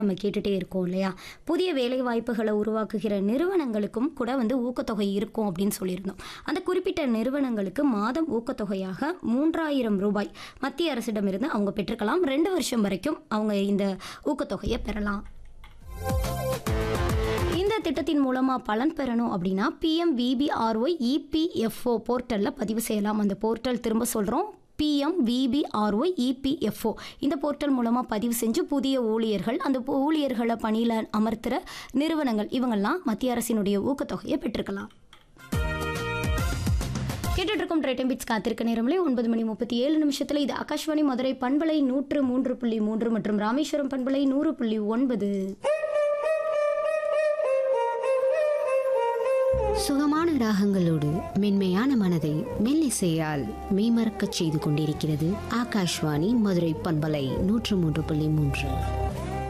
நம்ம கேட்டுட்டே இருக்கோம் இல்லையா புதிய வேலை வாய்ப்புகளை உருவாக்குகிற நிறுவனங்களுக்கும் கூட வந்து ஊக்கத்தொகை இருக்கும் அப்படின்னு சொல்லியிருந்தோம் அந்த குறிப்பிட்ட நிறுவனங்களுக்கு மாதம் ஊக்கத்தொகையாக மூன்றாயிரம் ரூபாய் மத்திய அரசிடமிருந்து அவங்க பெற்றுக்கலாம் ரெண்டு வருஷம் வரைக்கும் அவங்க இந்த ஊக்கத்தொகையை பெறலாம் இந்த திட்டத்தின் மூலமாக பலன் பெறணும் அப்படின்னா பிஎம் விபிஆர்ஒய் இபிஎஃப்ஓ போர்ட்டலில் பதிவு செய்யலாம் அந்த போர்ட்டல் திரும்ப சொல்கிறோம் பிஎம் விபிஆர்ஒய் இபிஎஃப்ஓ இந்த போர்ட்டல் மூலமாக பதிவு செஞ்சு புதிய ஊழியர்கள் அந்த பு- ஊழியர்களை பணியில் அமர்த்துகிற நிறுவனங்கள் இவங்கெல்லாம் மத்திய அரசினுடைய ஊக்கத்தொகையை பெற்றுக்கலாம் கேட்டுட்டு இருக்கும் ட்ரைட்டம் பிட்ஸ் காத்திருக்க நேரம்லே ஒன்பது மணி முப்பத்தி ஏழு நிமிஷத்தில் இது ஆகாஷ்வாணி மதுரை பண்பலை நூற்று மூன்று புள்ளி மூன்று மற்றும் ராமேஸ்வரம் பண்பலை நூறு புள்ளி ஒன்பது சுகமான ராகங்களோடு மென்மையான மனதை மெல்லிசையால் மெய்மறக்கச் செய்து கொண்டிருக்கிறது ஆகாஷ்வாணி மதுரை பண்பலை நூற்று மூன்று புள்ளி மூன்று